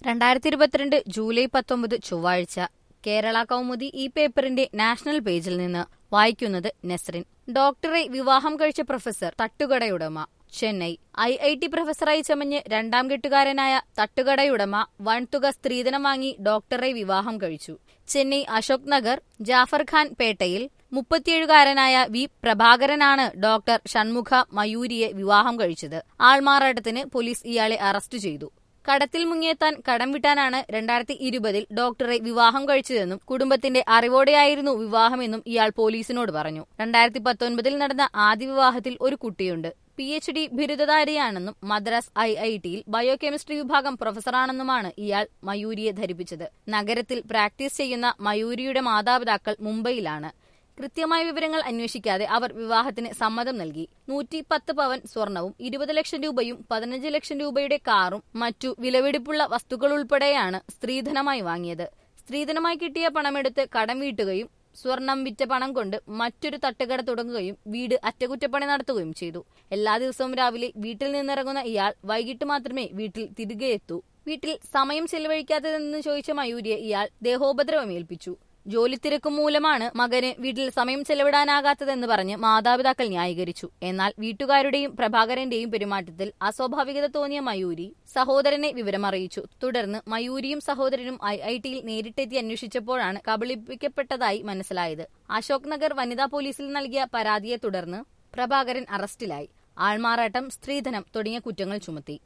രണ്ടായിരത്തി ഇരുപത്തിരണ്ട് ജൂലൈ പത്തൊമ്പത് ചൊവ്വാഴ്ച കേരള കൗമുദി ഈ പേപ്പറിന്റെ നാഷണൽ പേജിൽ നിന്ന് വായിക്കുന്നത് നസ്രിൻ ഡോക്ടറെ വിവാഹം കഴിച്ച പ്രൊഫസർ തട്ടുകടയുടമ ചെന്നൈ ഐ ഐ ടി പ്രൊഫസറായി ചമഞ്ഞ് രണ്ടാം കെട്ടുകാരനായ തട്ടുകടയുടമ വൻതുക സ്ത്രീധനം വാങ്ങി ഡോക്ടറെ വിവാഹം കഴിച്ചു ചെന്നൈ അശോക് നഗർ ജാഫർ ഖാൻ പേട്ടയിൽ മുപ്പത്തിയേഴുകാരനായ വി പ്രഭാകരനാണ് ഡോക്ടർ ഷൺമുഖ മയൂരിയെ വിവാഹം കഴിച്ചത് ആൾമാറാട്ടത്തിന് പോലീസ് ഇയാളെ അറസ്റ്റ് ചെയ്തു കടത്തിൽ മുങ്ങിയെത്താൻ കടം വിട്ടാനാണ് രണ്ടായിരത്തി ഇരുപതിൽ ഡോക്ടറെ വിവാഹം കഴിച്ചതെന്നും കുടുംബത്തിന്റെ അറിവോടെയായിരുന്നു വിവാഹമെന്നും ഇയാൾ പോലീസിനോട് പറഞ്ഞു രണ്ടായിരത്തി പത്തൊൻപതിൽ നടന്ന ആദ്യ വിവാഹത്തിൽ ഒരു കുട്ടിയുണ്ട് പി എച്ച് ഡി ബിരുദധാരിയാണെന്നും മദ്രാസ് ഐ ഐ ടിയിൽ ബയോകെമിസ്ട്രി വിഭാഗം പ്രൊഫസറാണെന്നുമാണ് ഇയാൾ മയൂരിയെ ധരിപ്പിച്ചത് നഗരത്തിൽ പ്രാക്ടീസ് ചെയ്യുന്ന മയൂരിയുടെ മാതാപിതാക്കൾ മുംബൈയിലാണ് കൃത്യമായ വിവരങ്ങൾ അന്വേഷിക്കാതെ അവർ വിവാഹത്തിന് സമ്മതം നൽകി നൂറ്റി പത്ത് പവൻ സ്വർണവും ഇരുപത് ലക്ഷം രൂപയും പതിനഞ്ച് ലക്ഷം രൂപയുടെ കാറും മറ്റു വിലപിടിപ്പുള്ള വസ്തുക്കൾ ഉൾപ്പെടെയാണ് സ്ത്രീധനമായി വാങ്ങിയത് സ്ത്രീധനമായി കിട്ടിയ പണമെടുത്ത് കടം വീട്ടുകയും സ്വർണം വിറ്റ പണം കൊണ്ട് മറ്റൊരു തട്ടുകട തുടങ്ങുകയും വീട് അറ്റകുറ്റപ്പണി നടത്തുകയും ചെയ്തു എല്ലാ ദിവസവും രാവിലെ വീട്ടിൽ നിന്നിറങ്ങുന്ന ഇയാൾ വൈകിട്ട് മാത്രമേ വീട്ടിൽ തിരികെ എത്തൂ വീട്ടിൽ സമയം ചെലവഴിക്കാത്തതെന്ന് ചോദിച്ച മയൂരിയെ ഇയാൾ ദേഹോപദ്രവം ഏൽപ്പിച്ചു ജോലി തിരക്കും മൂലമാണ് മകന് വീട്ടിൽ സമയം ചെലവിടാനാകാത്തതെന്ന് പറഞ്ഞ് മാതാപിതാക്കൾ ന്യായീകരിച്ചു എന്നാൽ വീട്ടുകാരുടെയും പ്രഭാകരന്റെയും പെരുമാറ്റത്തിൽ അസ്വാഭാവികത തോന്നിയ മയൂരി സഹോദരനെ വിവരമറിയിച്ചു തുടർന്ന് മയൂരിയും സഹോദരനും ഐ ഐ ടിയിൽ നേരിട്ടെത്തി അന്വേഷിച്ചപ്പോഴാണ് കബളിപ്പിക്കപ്പെട്ടതായി മനസ്സിലായത് അശോക് നഗർ വനിതാ പോലീസിൽ നൽകിയ പരാതിയെ തുടർന്ന് പ്രഭാകരൻ അറസ്റ്റിലായി ആൾമാറാട്ടം സ്ത്രീധനം തുടങ്ങിയ കുറ്റങ്ങൾ ചുമത്തി